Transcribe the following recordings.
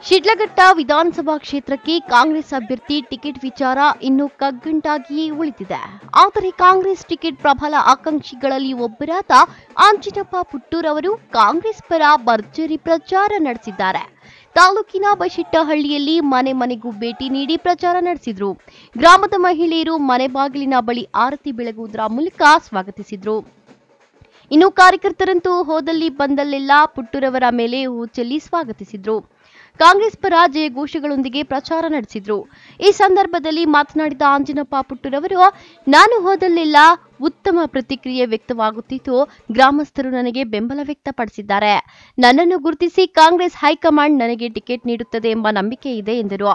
ಶಿಡ್ಲಘಟ್ಟ ವಿಧಾನಸಭಾ ಕ್ಷೇತ್ರಕ್ಕೆ ಕಾಂಗ್ರೆಸ್ ಅಭ್ಯರ್ಥಿ ಟಿಕೆಟ್ ವಿಚಾರ ಇನ್ನೂ ಕಗ್ಗಂಟಾಗಿಯೇ ಉಳಿದಿದೆ ಆದರೆ ಕಾಂಗ್ರೆಸ್ ಟಿಕೆಟ್ ಪ್ರಬಲ ಆಕಾಂಕ್ಷಿಗಳಲ್ಲಿ ಒಬ್ಬರಾದ ಆಂಜಿನಪ್ಪ ಪುಟ್ಟೂರ್ ಅವರು ಕಾಂಗ್ರೆಸ್ ಪರ ಭರ್ಜರಿ ಪ್ರಚಾರ ನಡೆಸಿದ್ದಾರೆ ತಾಲೂಕಿನ ಬಶೆಟ್ಟಹಳ್ಳಿಯಲ್ಲಿ ಮನೆ ಮನೆಗೂ ಭೇಟಿ ನೀಡಿ ಪ್ರಚಾರ ನಡೆಸಿದ್ರು ಗ್ರಾಮದ ಮಹಿಳೆಯರು ಮನೆ ಬಾಗಿಲಿನ ಬಳಿ ಆರತಿ ಬೆಳಗುವುದರ ಮೂಲಕ ಸ್ವಾಗತಿಸಿದ್ರು ಇನ್ನು ಕಾರ್ಯಕರ್ತರಂತೂ ಹೋದಲ್ಲಿ ಬಂದಲ್ಲೆಲ್ಲ ಪುಟ್ಟೂರವರ ಮೇಲೆ ಹೂ ಚೆಲ್ಲಿ ಸ್ವಾಗತಿಸಿದ್ರು ಕಾಂಗ್ರೆಸ್ ಪರ ಜಯಘೋಷಗಳೊಂದಿಗೆ ಪ್ರಚಾರ ನಡೆಸಿದ್ರು ಈ ಸಂದರ್ಭದಲ್ಲಿ ಮಾತನಾಡಿದ ಆಂಜನಪ್ಪ ಪುಟ್ಟೂರವರು ನಾನು ಹೋದಲ್ಲೆಲ್ಲ ಉತ್ತಮ ಪ್ರತಿಕ್ರಿಯೆ ವ್ಯಕ್ತವಾಗುತ್ತಿದ್ದು ಗ್ರಾಮಸ್ಥರು ನನಗೆ ಬೆಂಬಲ ವ್ಯಕ್ತಪಡಿಸಿದ್ದಾರೆ ನನ್ನನ್ನು ಗುರುತಿಸಿ ಕಾಂಗ್ರೆಸ್ ಹೈಕಮಾಂಡ್ ನನಗೆ ಟಿಕೆಟ್ ನೀಡುತ್ತದೆ ಎಂಬ ನಂಬಿಕೆ ಇದೆ ಎಂದರು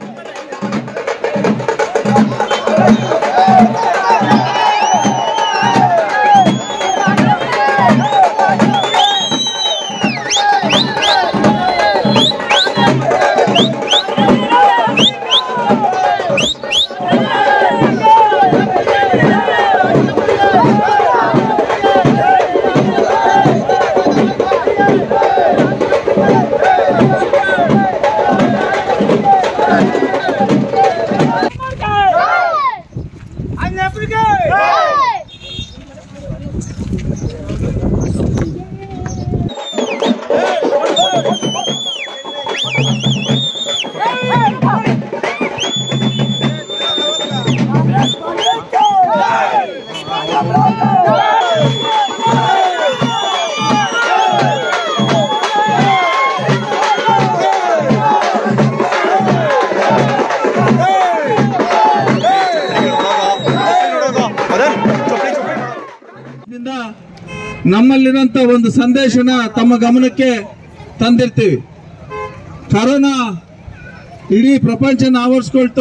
ಇದರಿಂದ ನಮ್ಮಲ್ಲಿರೋಂಥ ಒಂದು ಸಂದೇಶನ ತಮ್ಮ ಗಮನಕ್ಕೆ ತಂದಿರ್ತೀವಿ ಕರೋನಾ ಇಡೀ ಪ್ರಪಂಚನ ಆವರಿಸ್ಕೊಳ್ತು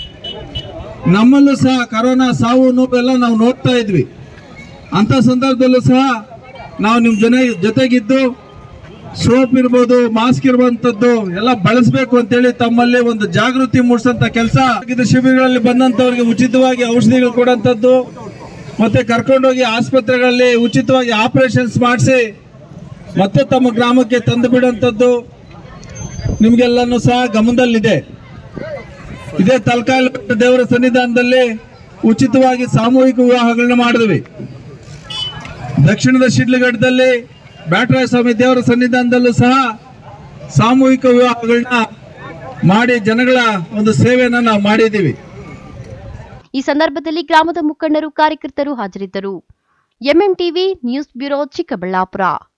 ನಮ್ಮಲ್ಲೂ ಸಹ ಕರೋನಾ ಸಾವು ನೋವೆಲ್ಲ ನಾವು ನೋಡ್ತಾ ಇದ್ವಿ ಅಂಥ ಸಂದರ್ಭದಲ್ಲೂ ಸಹ ನಾವು ನಿಮ್ಮ ಜನ ಜೊತೆಗಿದ್ದು ಸೋಪ್ ಇರ್ಬೋದು ಮಾಸ್ಕ್ ಇರುವಂತದ್ದು ಎಲ್ಲ ಬಳಸಬೇಕು ಅಂತೇಳಿ ತಮ್ಮಲ್ಲಿ ಒಂದು ಜಾಗೃತಿ ಮೂಡಿಸಂತ ಕೆಲಸ ಶಿಬಿರಗಳಲ್ಲಿ ಬಂದಂತವರಿಗೆ ಉಚಿತವಾಗಿ ಔಷಧಿಗಳು ಕೊಡುವಂಥದ್ದು ಮತ್ತೆ ಕರ್ಕೊಂಡೋಗಿ ಆಸ್ಪತ್ರೆಗಳಲ್ಲಿ ಉಚಿತವಾಗಿ ಆಪರೇಷನ್ಸ್ ಮಾಡಿಸಿ ಮತ್ತೆ ತಮ್ಮ ಗ್ರಾಮಕ್ಕೆ ತಂದು ಬಿಡುವಂಥದ್ದು ನಿಮ್ಗೆಲ್ಲನೂ ಸಹ ಗಮನದಲ್ಲಿದೆ ಇದೇ ತಲಕಾಲ ದೇವರ ಸನ್ನಿಧಾನದಲ್ಲಿ ಉಚಿತವಾಗಿ ಸಾಮೂಹಿಕ ವಿವಾಹಗಳನ್ನ ಮಾಡಿದ್ವಿ ದಕ್ಷಿಣದ ಶಿಡ್ಲಘಟ್ಟದಲ್ಲಿ ಬ್ಯಾಟರಾಯ ಸ್ವಾಮಿ ದೇವರ ಸನ್ನಿಧಾನದಲ್ಲೂ ಸಹ ಸಾಮೂಹಿಕ ವಿವಾಹಗಳನ್ನ ಮಾಡಿ ಜನಗಳ ಒಂದು ಸೇವೆಯನ್ನ ನಾವು ಮಾಡಿದ್ದೀವಿ ಈ ಸಂದರ್ಭದಲ್ಲಿ ಗ್ರಾಮದ ಮುಖಂಡರು ಕಾರ್ಯಕರ್ತರು ಹಾಜರಿದ್ದರು MM TV news bureau Chikkaballapur